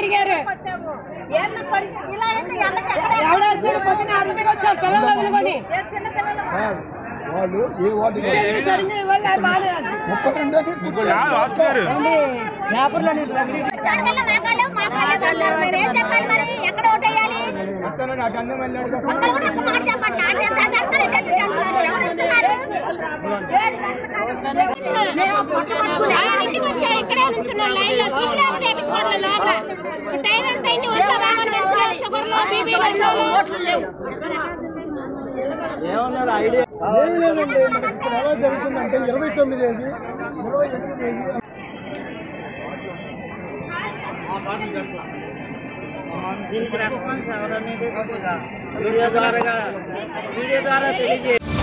తిరిగారు వచ్చాము ఏళ్ళ కొంచెం ఇలా అయితే ఎండకి ఎక్కడ ఎవడేస్తారు పొద్దున్న ఆరింటికి వచ్చాం పిల్లలు వదులుకొని ఏ చిన్న పిల్లలు వాళ్ళు ఏ వార్డు ఇచ్చేది సరిగ్గా ఇవ్వాలి మానేయాలి ముప్పై రెండు పేపర్లోని అడగల మాకాళ్ళు మాకాళ్ళు అంటారు మరి ఏం చెప్పాలి మరి ఎక్కడ ఓటేయాలి ఒక్కరు కూడా ఒక్క మాట చెప్పండి నాకు ఎంత అంటే అంటారు, ఇటు అంటే ఇటు అంటున్నారు. ఎవరు ఇస్తున్నారు? మేము పుట్టపట్టుకుని ఆ ఇంటికి వచ్చా ఇక్కడే నుంచున్నాం లైన్ లో చూపు లేకపోతే వేయించుకోవాలి లోపల టైం ఎంత అయింది ఒంట్లో బాగా మనుషులు షుగర్లు బీపీలు ఓట్లు లేవు ఏం లేదండి మనకి ఇక్కడ ఎలా జరుగుతుందంటే ఇరవై తొమ్మిది ఏది ఇరవై ఎనిమిది ఏది దీనికి రెస్పాన్స్ ఎవరనేది కొద్దిగా వీడియో ద్వారా వీడియో ద్వారా తెలియజేయండి